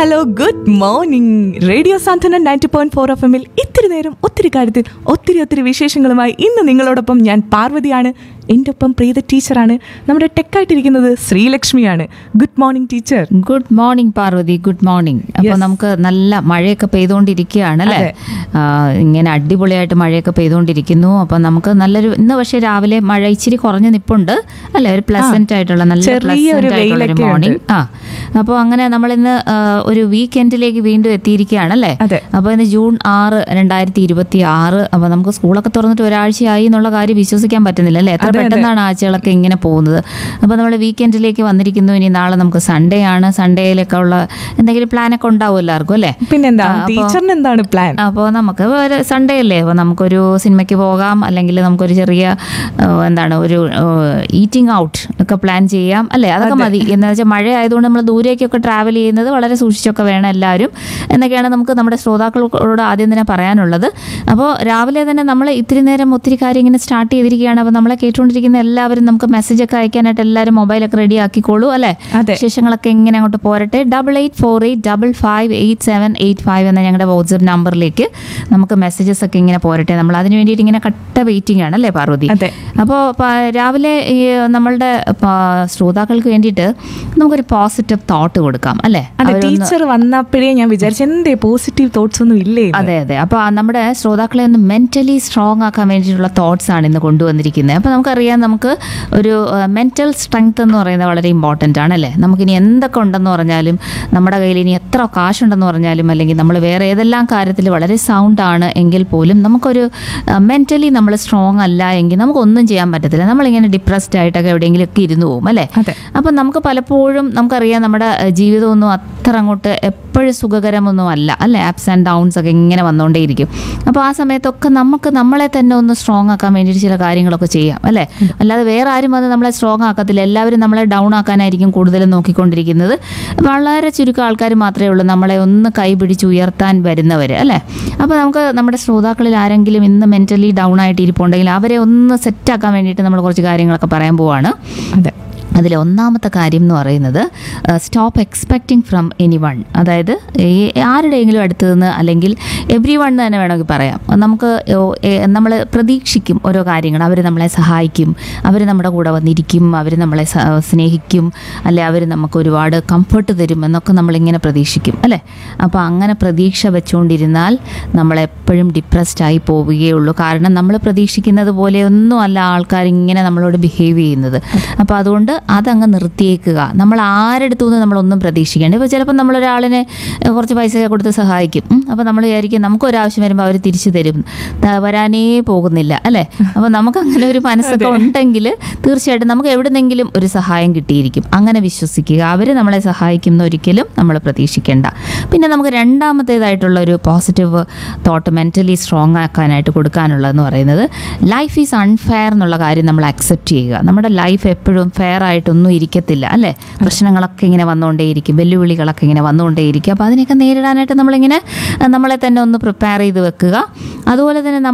Hello good morning radio Santhwana ninety point four F എമ്മിൽ ഇത്തിരി നേരം ഒത്തിരി കാര്യത്തിൽ ഒത്തിരി ഒത്തിരി വിശേഷങ്ങളുമായി ഇന്ന് നിങ്ങളോടൊപ്പം ഞാൻ പാർവതിയാണ് എൻ്റെ ഒപ്പം പ്രീത ടീച്ചറാണ് നമ്മുടെ ടെക്കായിട്ടിരിക്കുന്നത് ശ്രീലക്ഷ്മിയാണ് good morning teacher good morning Parvathi good morning അപ്പോൾ നമുക്ക് നല്ല മഴയൊക്കെ പെയ്തുകൊണ്ടിരിക്കുകയാണ് അല്ലേ അതെ. ആ, ഇങ്ങനെ അടിപൊളിയായിട്ട് മഴയൊക്കെ പെയ്തുകൊണ്ടിരിക്കുന്നു അപ്പോൾ നമുക്ക് നല്ലൊരു ഇന്ന് പക്ഷേ രാവിലെ മഴ ഇച്ചിരി കുറഞ്ഞ് നിപ്പുണ്ട് അല്ലേ ഒരു പ്ലസന്റ് ആയിട്ടുള്ള നല്ല ചെറിയ pleasant ഒരു ആയിട്ടുള്ള ഒരു വെയിലൊക്കെ മോർണിംഗ് ആ അപ്പോൾ അങ്ങനെ നമ്മളിന്ന് ആ, ഒരു വീക്കെൻഡിലേക്ക് വീണ്ടും എത്തിയിരിക്കുകയാണ് അല്ലേ അതെ. അപ്പോൾ ഇന്ന് ജൂൺ ആറ് രണ്ടായിരത്തി ഇരുപത്തി ആറ് അപ്പോൾ നമുക്ക് സ്കൂളൊക്കെ തുറന്നിട്ട് ഒരാഴ്ചയായി എന്നുള്ള കാര്യം വിശ്വസിക്കാൻ പറ്റുന്നില്ല അല്ലേ എത്ര അതെ, അതെ. പെട്ടെന്നാണ് ആഴ്ചകളൊക്കെ ഇങ്ങനെ പോകുന്നത് അപ്പോൾ നമ്മൾ വീക്കെൻഡിലേക്ക് വന്നിരിക്കുന്നു ഇനി നാളെ നമുക്ക് സൺഡേ ആണ് സൺഡേയിലൊക്കെ ഉള്ള എന്തെങ്കിലും പ്ലാനൊക്കെ ഉണ്ടാവും എല്ലാവർക്കും അല്ലേ പിന്നെന്താ ആ, അപ്പൊ- ടീച്ചറിന് എന്താണ് പ്ലാൻ അപ്പോൾ നമുക്ക് ഒരു സൺഡേ അല്ലേ അപ്പോൾ നമുക്കൊരു സിനിമയ്ക്ക് പോകാം അല്ലെങ്കിൽ നമുക്കൊരു ചെറിയ ആ, എന്താണ് ഒരു ഈറ്റിംഗ് ഔട്ട് ഒക്കെ പ്ലാൻ ചെയ്യാം അല്ലേ അതൊക്കെ മതി എന്ന് വെച്ചാൽ മഴ ആയതുകൊണ്ട് നമ്മൾ ദൂരേക്കൊക്കെ ട്രാവൽ ചെയ്യുന്നത് വളരെ സൂക്ഷിച്ചൊക്കെ വേണം എല്ലാവരും എന്നൊക്കെയാണ് നമുക്ക് നമ്മുടെ ശ്രോതാക്കളോട് ആദ്യം തന്നെ പറയാനുള്ളത് അപ്പോൾ രാവിലെ തന്നെ നമ്മൾ ഇത്തിരി നേരം ഒത്തിരി കാര്യം ഇങ്ങനെ സ്റ്റാർട്ട് ചെയ്തിരിക്കുകയാണ് അപ്പോൾ നമ്മളെ കേട്ടുകൊണ്ടിരിക്കുന്ന എല്ലാവരും നമുക്ക് മെസ്സേജ് ഒക്കെ അയക്കാനായിട്ട് എല്ലാവരും മൊബൈലൊക്കെ റെഡി ആക്കിക്കോളൂ അല്ലേ അതെ. വിശേഷങ്ങളൊക്കെ ഇങ്ങനെ അങ്ങോട്ട് പോരട്ടെ double eight four eight double five eight seven eight five എന്ന ഞങ്ങളുടെ വാട്സപ്പ് നമ്പറിലേക്ക് നമുക്ക് മെസ്സേജസ് ഒക്കെ ഇങ്ങനെ പോരട്ടെ നമ്മൾ അതിന് വേണ്ടിയിട്ട് ഇങ്ങനെ കട്ട വെയിറ്റിംഗ് ആണ് അല്ലേ പാർവതി അതെ. അപ്പോൾ രാവിലെ ഈ നമ്മളുടെ പ- ശ്രോതാക്കൾക്ക് വേണ്ടിയിട്ട് നമുക്കൊരു പോസിറ്റീവ് തോട്ട് കൊടുക്കാം അല്ലേ അതെ അവരൊന്ന് ടീച്ചർ വന്നപ്പോഴേ ഞാൻ വിചാരിച്ചു എന്തേ പോസിറ്റീവ് തോട്ട്സ് ഒന്നും ഇല്ലേ എന്ന്. അതെ അതെ അപ്പോൾ നമ്മുടെ ശ്രോതാക്കളെ ഒന്ന് മെന്റലി സ്ട്രോങ് ആക്കാൻ വേണ്ടിയിട്ടുള്ള തോട്ട്സ് ആണ് ഇന്ന് കൊണ്ടുവന്നിരിക്കുന്നത് അപ്പോൾ നമുക്കറിയാം നമുക്ക് ഒരു മെന്റൽ സ്ട്രെങ്ത് എന്ന് പറയുന്നത് വളരെ ഇമ്പോർട്ടൻ്റ് ആണ് അല്ലേ നമുക്കിനി എന്തൊക്കെ ഉണ്ടെന്ന് പറഞ്ഞാലും നമ്മുടെ കയ്യിൽ ഇനി എത്ര കാശുണ്ടെന്ന് പറഞ്ഞാലും അല്ലെങ്കിൽ നമ്മൾ വേറെ ഏതെല്ലാം കാര്യത്തിൽ വളരെ സൗണ്ട് ആണ് എങ്കിൽ പോലും നമുക്കൊരു മെന്റലി നമ്മൾ സ്ട്രോങ് അല്ല എങ്കിൽ നമുക്കൊന്നും ചെയ്യാൻ പറ്റത്തില്ല നമ്മളിങ്ങനെ ഡിപ്രസ്ഡ് ആയിട്ടൊക്കെ എവിടെയെങ്കിലും ഒക്കെ ഇരുന്ന് പോകും അല്ലേ അതെ. അപ്പം നമുക്ക് പലപ്പോഴും നമുക്കറിയാം നമ്മുടെ ഏഹ്, ജീവിതമൊന്നും അത്ര അങ്ങോട്ട് എപ്പോഴും സുഖകരമൊന്നും അല്ല അല്ലേ ആപ്സ് ആൻഡ് ഡൗൺസ് ഒക്കെ ഇങ്ങനെ വന്നുകൊണ്ടേയിരിക്കും അപ്പോൾ ആ സമയത്തൊക്കെ നമുക്ക് നമ്മളെ തന്നെ ഒന്ന് സ്ട്രോങ് ആക്കാൻ വേണ്ടിയിട്ട് ചില കാര്യങ്ങളൊക്കെ ചെയ്യാം അല്ലേ അല്ലാതെ വേറെ ആരും വന്ന് നമ്മളെ സ്ട്രോങ് ആക്കത്തില്ല എല്ലാവരും നമ്മളെ ഡൗൺ ആക്കാനായിരിക്കും കൂടുതലും നോക്കിക്കൊണ്ടിരിക്കുന്നത് വളരെ ചുരുക്കം ആൾക്കാർ മാത്രമേ ഉള്ളൂ നമ്മളെ ഒന്ന് കൈ പിടിച്ച് ഉയർത്താൻ വരുന്നവർ അല്ലേ അപ്പോൾ നമുക്ക് നമ്മുടെ ശ്രോതാക്കളിൽ ആരെങ്കിലും ഇന്ന് മെൻ്റലി ഡൗൺ ആയിട്ട് ഇരിപ്പുണ്ടെങ്കിൽ അവരെ ഒന്ന് സെറ്റാക്കാൻ വേണ്ടിയിട്ട് നമ്മൾ കുറച്ച് കാര്യങ്ങളൊക്കെ പറയാൻ പോവാണ് അതെ അതിൽ ഒന്നാമത്തെ കാര്യം എന്ന് പറയുന്നത് stop expecting from anyone അതായത് ഈ ആരുടെയെങ്കിലും അടുത്ത് നിന്ന് അല്ലെങ്കിൽ എവ്രി വൺ തന്നെ വേണമെങ്കിൽ പറയാം നമുക്ക് നമ്മൾ പ്രതീക്ഷിക്കും ഓരോ കാര്യങ്ങൾ അവർ നമ്മളെ സഹായിക്കും അവർ നമ്മുടെ കൂടെ വന്നിരിക്കും അവർ നമ്മളെ സ- സ്നേഹിക്കും അല്ലെ അവർ നമുക്ക് ഒരുപാട് കംഫർട്ട് തരും എന്നൊക്കെ നമ്മളിങ്ങനെ പ്രതീക്ഷിക്കും അല്ലേ അപ്പോൾ അങ്ങനെ പ്രതീക്ഷ വെച്ചുകൊണ്ടിരുന്നാൽ നമ്മളെപ്പോഴും ഡിപ്രസ്ഡ് ആയി പോവുകയുള്ളൂ കാരണം നമ്മൾ പ്രതീക്ഷിക്കുന്നത് പോലെ ഒന്നും അല്ല ആൾക്കാർ ഇങ്ങനെ നമ്മളോട് ബിഹേവ് ചെയ്യുന്നത് അപ്പോൾ അതുകൊണ്ട് അതങ്ങ് നിർത്തിയേക്കുക നമ്മൾ ആരെടുത്തു നിന്ന് നമ്മളൊന്നും പ്രതീക്ഷിക്കേണ്ട ഇപ്പോൾ ചിലപ്പോൾ നമ്മളൊരാളിനെ ഏഹ്, കുറച്ച് പൈസ കൊടുത്ത് സഹായിക്കും ഉം. അപ്പോൾ നമ്മൾ വിചാരിക്കും നമുക്കൊരാവശ്യം വരുമ്പോൾ അവർ തിരിച്ചു തരും ത- വരാനേ പോകുന്നില്ല അല്ലേ അപ്പോൾ നമുക്ക് അങ്ങനെ ഒരു മനസ്സൊക്കെ ഉണ്ടെങ്കിൽ തീർച്ചയായിട്ടും നമുക്ക് എവിടുന്നെങ്കിലും ഒരു സഹായം കിട്ടിയിരിക്കും അങ്ങനെ വിശ്വസിക്കുക അവർ നമ്മളെ സഹായിക്കുന്ന ഒരിക്കലും നമ്മൾ പ്രതീക്ഷിക്കേണ്ട പിന്നെ നമുക്ക് രണ്ടാമത്തേതായിട്ടുള്ള ഒരു പോസിറ്റീവ് തോട്ട് മെൻ്റലി സ്ട്രോങ് ആക്കാനായിട്ട് കൊടുക്കാനുള്ളതെന്ന് പറയുന്നത് ലൈഫ് ഈസ് അൺഫെയർ എന്നുള്ള കാര്യം നമ്മൾ അക്സെപ്റ്റ് ചെയ്യുക നമ്മുടെ ലൈഫ് എപ്പോഴും ഫെയർ ആയിട്ടൊന്നും ഇരിക്കത്തില്ല അല്ലേ പ്രശ്നങ്ങളൊക്കെ ഇങ്ങനെ വന്നുകൊണ്ടേയിരിക്കും വെല്ലുവിളികളൊക്കെ ഇങ്ങനെ വന്നുകൊണ്ടേയിരിക്കും അപ്പോൾ അതിനെയൊക്കെ നേരിടാനായിട്ട് നമ്മളിങ്ങനെ അഹ് നമ്മളെ തന്നെ ഒന്ന് പ്രിപ്പയർ ചെയ്ത് വെക്കുക അതുപോലെ തന്നെ നമ്മൾ